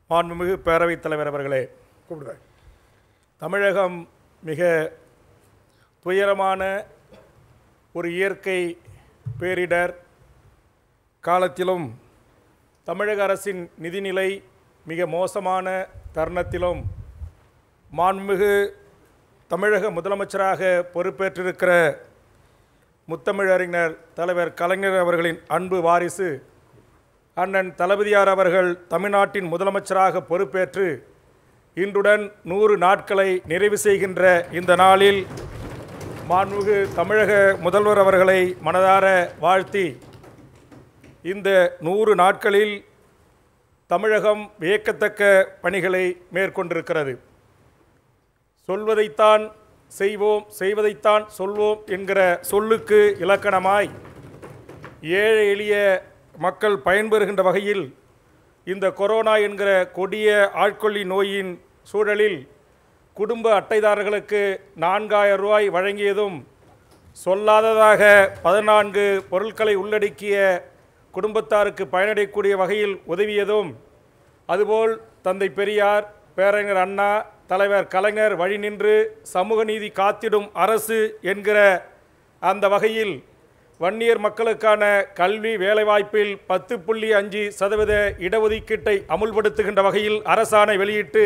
மாண்புமிகு பேரவைத் தலைவர் அவர்களே கூப்பிடுறேன் தமிழகம் மிக துயரமான ஒரு இயற்கை பேரிடர் காலத்திலும் தமிழக அரசின் நிதிநிலை மிக மோசமான தருணத்திலும் மாண்புமிகு தமிழக முதலமைச்சராக பொறுப்பேற்றிருக்கிற முத்தமிழறிஞர் தலைவர் கலைஞர் அவர்களின் அன்பு வாரிசு அண்ணன் தளபதியார் அவர்கள் தமிழ்நாட்டின் முதலமைச்சராக பொறுப்பேற்று இன்றுடன் நூறு நாட்களை நிறைவு செய்கின்ற இந்த நாளில் மாண்புமிகு தமிழக முதல்வர் அவர்களை மனதார வாழ்த்தி இந்த நூறு நாட்களில் தமிழகம் வியக்கத்தக்க பணிகளை மேற்கொண்டிருக்கிறது சொல்வதைத்தான் செய்வோம் செய்வதைத்தான் சொல்வோம் என்கிற சொல்லுக்கு இலக்கணமாய் ஏழை எளிய மக்கள் பயன்பெறுகின்ற வகையில் இந்த கொரோனா என்கிற கொடிய ஆட்கொள்ளி நோயின் சூழலில் குடும்ப அட்டைதாரர்களுக்கு நான்காயிரம் ரூபாய் வழங்கியதும் சொல்லாததாக பதினான்கு பொருட்களை உள்ளடக்கிய குடும்பத்தாருக்கு பயனடையக்கூடிய வகையில் உதவியதும் அதுபோல் தந்தை பெரியார் பேரறிஞர் அண்ணா தலைவர் கலைஞர் வழி நின்று சமூக நீதி காத்திடும் அரசு என்கிற அந்த வகையில் வன்னியர் மக்களுக்கான கல்வி வேலைவாய்ப்பில் பத்து புள்ளி அஞ்சு சதவீத இடஒதுக்கீட்டை அமுல்படுத்துகின்ற வகையில் அரசாணை வெளியிட்டு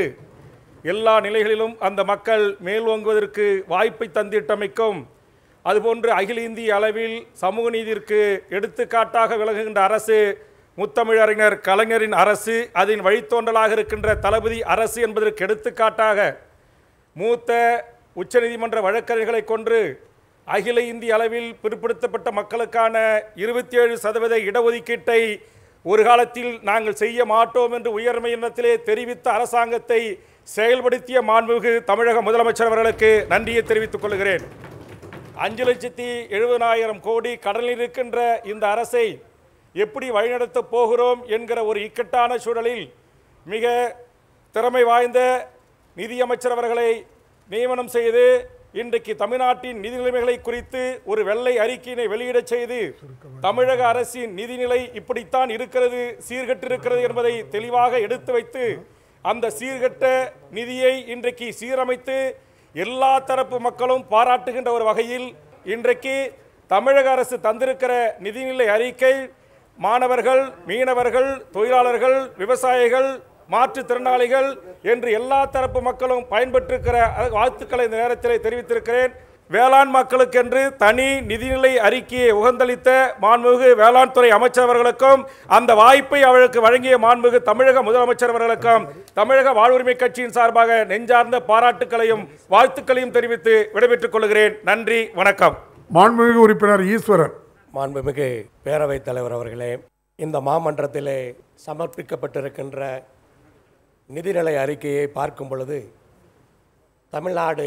எல்லா நிலைகளிலும் அந்த மக்கள் மேல்வோங்குவதற்கு வாய்ப்பை தந்திட்டமைக்கும் அதுபோன்று அகில இந்திய அளவில் சமூக நீதிற்கு எடுத்துக்காட்டாக விளங்குகின்ற அரசு முத்தமிழறிஞர் கலைஞரின் அரசு அதன் வழித்தோன்றலாக இருக்கின்ற தளபதி அரசு என்பதற்கு எடுத்துக்காட்டாக மூத்த உச்சநீதிமன்ற வழக்கறிஞர்களை கொன்று அகில இந்திய அளவில் பிற்படுத்தப்பட்ட மக்களுக்கான இருபத்தி ஏழு சதவீத இடஒதுக்கீட்டை ஒரு காலத்தில் நாங்கள் செய்ய மாட்டோம் என்று உயர்மை எண்ணத்திலே தெரிவித்த அரசாங்கத்தை செயல்படுத்திய மாண்புமிகு தமிழக முதலமைச்சர் அவர்களுக்கு நன்றியை தெரிவித்துக் கொள்கிறேன் அஞ்சு லட்சத்தி எழுபதாயிரம் கோடி கடலில் இருக்கின்ற இந்த அரசை எப்படி வழிநடத்தப் போகிறோம் என்கிற ஒரு இக்கட்டான சூழலில் மிக திறமை வாய்ந்த நிதியமைச்சர் அவர்களை நியமனம் செய்து இன்றைக்கு தமிழ்நாட்டின் நிதி நிலைமைகளை குறித்து ஒரு வெள்ளை அறிக்கையினை வெளியிடச் செய்து தமிழக அரசின் நிதிநிலை இப்படித்தான் இருக்கிறது சீர்கெட்டிருக்கிறது என்பதை தெளிவாக எடுத்து வைத்து அந்த சீர்கெட்ட நிதியை இன்றைக்கு சீரமைத்து எல்லா தரப்பு மக்களும் பாராட்டுகின்ற ஒரு வகையில் இன்றைக்கு தமிழக அரசு தந்திருக்கிற நிதிநிலை அறிக்கை மாணவர்கள் மீனவர்கள் தொழிலாளர்கள் விவசாயிகள் மாற்றுத்திறனாளிகள் என்று எல்லா தரப்பு மக்களும் பயன்பெற்றிருக்கிற வாழ்த்துக்களை இந்த நேரத்தில் தெரிவித்திருக்கிறேன் வேளாண் மக்களுக்கென்று தனி நிதிநிலை அறிக்கையை உகந்தளித்த மாண்புமிகு வேளாண் துறை அமைச்சர் அவர்களுக்கும் அந்த வாய்ப்பை அவர்களுக்கு வழங்கிய மாண்புமிகு தமிழக முதலமைச்சர் அவர்களுக்கும் தமிழக வாழ்வுரிமை கட்சியின் சார்பாக நெஞ்சார்ந்த பாராட்டுக்களையும் வாழ்த்துக்களையும் தெரிவித்து விடைபெற்றுக் கொள்கிறேன் நன்றி வணக்கம் மாண்புமிகு உறுப்பினர் ஈஸ்வரன் மாண்புமிகு பேரவைத் தலைவர் அவர்களே இந்த மாமன்றத்திலே சமர்ப்பிக்கப்பட்டிருக்கின்ற நிதிநிலை அறிக்கையை பார்க்கும் பொழுது தமிழ்நாடு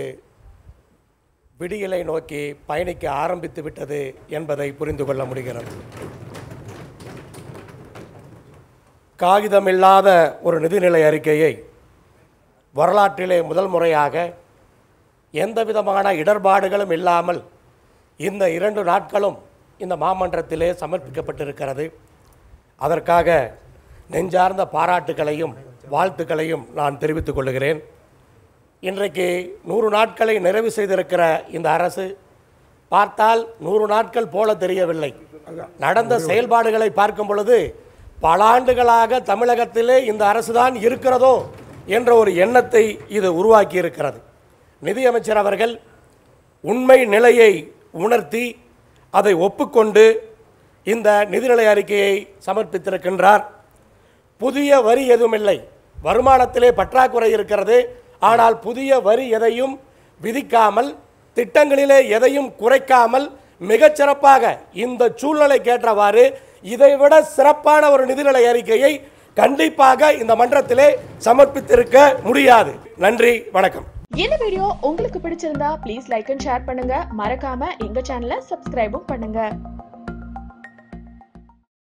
விடியலை நோக்கி பயணிக்க ஆரம்பித்து விட்டது என்பதை புரிந்து கொள்ள முடிகிறது காகிதமில்லாத ஒரு நிதிநிலை அறிக்கையை வரலாற்றிலே முதல் முறையாக எந்த விதமான இடர்பாடுகளும் இல்லாமல் இந்த இரண்டு நாட்களும் இந்த மாமன்றத்திலே சமர்ப்பிக்கப்பட்டிருக்கிறது அதற்காக நெஞ்சார்ந்த பாராட்டுகளையும் வாழ்த்துக்களையும் நான் தெரிவித்துக் கொள்கிறேன் இன்றைக்கு நூறு நாட்களை நிறைவு செய்திருக்கிற இந்த அரசு பார்த்தால் நூறு நாட்கள் போல தெரியவில்லை நடந்த செயல்பாடுகளை பார்க்கும் பொழுது பல ஆண்டுகளாக தமிழகத்திலே இந்த அரசுதான் இருக்கிறதோ என்ற ஒரு எண்ணத்தை இது உருவாக்கி இருக்கிறது நிதியமைச்சர் அவர்கள் உண்மை நிலையை உணர்த்தி அதை ஒப்புக்கொண்டு இந்த நிதிநிலை அறிக்கையை சமர்ப்பித்திருக்கின்றார் புதிய வரி எதுவும் இல்லை வருமானத்திலே பற்றாக்குறை இருக்கிறது ஆனால் புதிய வரி எதையும் விதிக்காமல் திட்டங்களிலே எதையும் குறைக்காமல் மிகச்சிறப்பாக இந்த சூழ்நிலைக்கு ஏற்றவாறு இதைவிட சிறப்பான ஒரு நிதிநிலை அறிக்கையை கண்டிப்பாக இந்த மன்றத்திலே சமர்ப்பித்திருக்க முடியாது நன்றி வணக்கம் இந்த வீடியோ உங்களுக்கு பிடிச்சிருந்தா ப்ளீஸ் லைக் அண்ட் ஷேர் பண்ணுங்க மறக்காம எங்க சேனலை சப்ஸ்கிரைபும் பண்ணுங்க